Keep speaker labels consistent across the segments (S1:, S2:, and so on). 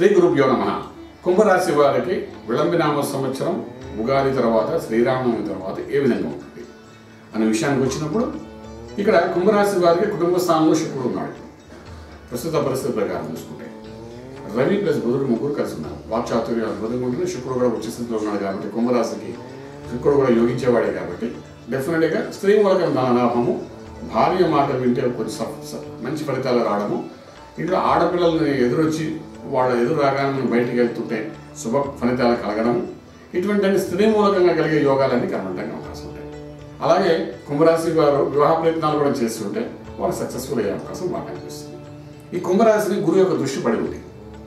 S1: శ్రీ గురుభ్యో నమ కుంభరాశి వారికి విళంబినామ సంవత్సరం ఉగాది తర్వాత శ్రీరామనవమి తర్వాత ఏ విధంగా ఉంటుంది అనే విషయానికి వచ్చినప్పుడు ఇక్కడ కుంభరాశి వారికి కుటుంబ స్థానంలో శుక్రుడు ఉన్నాడు ప్రస్తుత పరిస్థితి ప్రకారం చూసుకుంటే రవి ప్లస్ బుధుడు ముగ్గురు కలిసి ఉన్నారు వాక్చాతుర్యం అద్భుతంగా ఉంటుంది శుక్రుడు కూడా ఉచ్చ స్థితిలో ఉన్నాడు కాబట్టి కుంభరాశికి శుక్రుడు కూడా యోగించేవాడే కాబట్టి డెఫినెట్గా స్త్రీ మూలకం ధన లాభము భార్య మాట వింటే కొద్ది స- స- మంచి ఫలితాలు రావడము ఇంట్లో ఆడపిల్లల్ని ఎదురొచ్చి వాళ్ళ ఎదురు రాగానే మనం బయటికి వెళ్తుంటే శుభ ఫలితాలు కలగడం ఇటువంటి స్త్రీ మూలకంగా కలిగే యోగాలన్నీ కనబడడానికి అవకాశం ఉంటాయి అలాగే కుంభరాశి వారు వివాహ ప్రయత్నాలు కూడా చేస్తుంటే వాళ్ళు సక్సెస్ఫుల్ అయ్యే అవకాశం బాగా కనిపిస్తుంది ఈ కుంభరాశిని గురువు యొక్క దృష్టి పడి ఉంది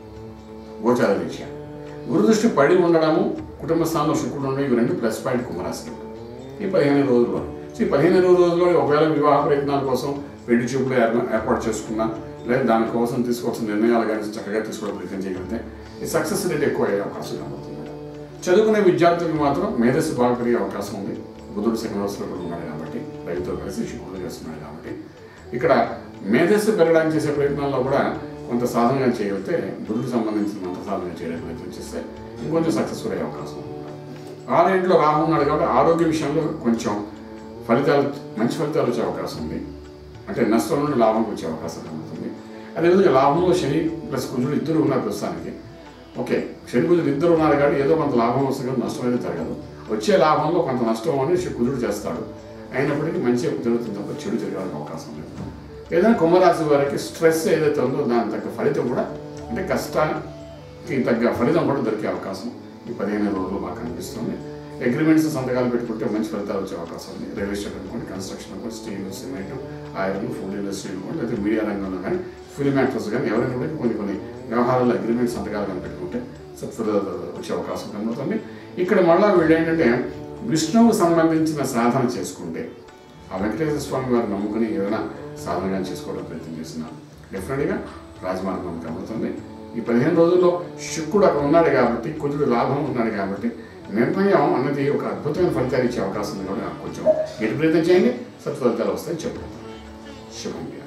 S1: గోచార రీత్యా గురు దృష్టి పడి ఉండడము కుటుంబ స్థానంలో శుక్రుడు ఉండడం ఇవి రెండు ప్లస్ పాయింట్ కుంభరాశికి ఈ పదిహేను రోజుల్లో సో ఈ పదిహేను రోజుల్లో ఒకవేళ వివాహ ప్రయత్నాల కోసం పెళ్లి చూపులు ఏర్ప- ఏర్పాటు చేసుకున్నా లేదా దానికోసం తీసుకోవాల్సిన నిర్ణయాలు కానీ చక్కగా తీసుకోవడం ప్రయత్నం చేయగలిగితే ఈ సక్సెస్ రేట్ ఎక్కువ అయ్యే అవకాశం కనబడుతుంది చదువుకునే విద్యార్థులకు మాత్రం మేధస్సు బాగా పెరిగే అవకాశం ఉంది బుధుడు శనివాసంలో కూడా ఉన్నాడు కాబట్టి రైతుతో కలిసి శుక్రుడు చేస్తున్నాడు కాబట్టి ఇక్కడ మేధస్సు పెరగడానికి చేసే ప్రయత్నాల్లో కూడా కొంత సాధనగా చేయగలిగితే బుధుడు సంబంధించిన కొంత సాధన చేయడానికి ప్రయత్నం చేస్తే ఇంకొంచెం సక్సెస్ఫుల్ అయ్యే అవకాశం ఉంది ఆరేంట్లో రాహు ఉన్నాడు కాబట్టి ఆరోగ్య విషయంలో కొంచెం ఫలితాలు మంచి ఫలితాలు వచ్చే అవకాశం ఉంది అంటే నష్టం నుండి లాభంకి వచ్చే అవకాశం కలుగుతుంది అదేవిధంగా లాభంలో శని ప్లస్ కుజుడు ఇద్దరు ఉన్నారు ప్రస్తుతానికి ఓకే శని కుజుడు ఇద్దరు ఉన్నారు కాబట్టి ఏదో కొంత లాభం వస్తుంది కానీ నష్టం అనేది జరగదు వచ్చే లాభంలో కొంత నష్టం అని శ- కుజుడు చేస్తాడు అయినప్పటికీ మంచి జరుగుతుంది తప్ప చెడు జరగడానికి అవకాశం లేదు ఏదైనా కుంభరాశి వారికి స్ట్రెస్ ఏదైతే ఉందో దాని తగ్గ ఫలితం కూడా అంటే కష్టానికి తగ్గ ఫలితం కూడా దొరికే అవకాశం ఈ పదిహేను రోజులు బాగా కనిపిస్తుంది అగ్రిమెంట్స్ సంతకాలు పెట్టుకుంటే మంచి ఫలితాలు వచ్చే అవకాశం ఉంది రియల్ ఎస్టేట్ అనుకోండి కన్స్ట్రక్షన్ అనుకోండి steel cement iron food industry అనుకోండి లేదా మీడియా రంగంలో కానీ ఫిల్మ్ యాక్టర్స్ కానీ ఎవరైనా కూడా కొన్ని కొన్ని వ్యవహారాల్లో అగ్రిమెంట్ సంతకాలు కానీ పెట్టుకుంటే సక్సెస్ వచ్చే అవకాశం కనబడుతుంది ఇక్కడ మళ్ళీ వీళ్ళు ఏంటంటే విష్ణువుకు సంబంధించిన సాధన చేసుకుంటే ఆ వెంకటేశ్వర స్వామి వారిని నమ్ముకుని ఏదైనా సాధనగా చేసుకోవడం ప్రయత్నం చేస్తున్నారు డెఫినెట్గా రాజమార్గం కనబడుతుంది ఈ పదిహేను రోజుల్లో శుక్రుడు అక్కడ ఉన్నాడు కాబట్టి కుజుడు లాభం ఉన్నాడు కాబట్టి నిర్ణయం అన్నది ఒక అద్భుతమైన ఫలితాలు ఇచ్చే అవకాశం ఉంది కాబట్టి కొంచెం గట్టి ప్రయత్నం చేయండి సత్ఫలితాలు వస్తాయని చెప్పుకుంటాం శుభంగా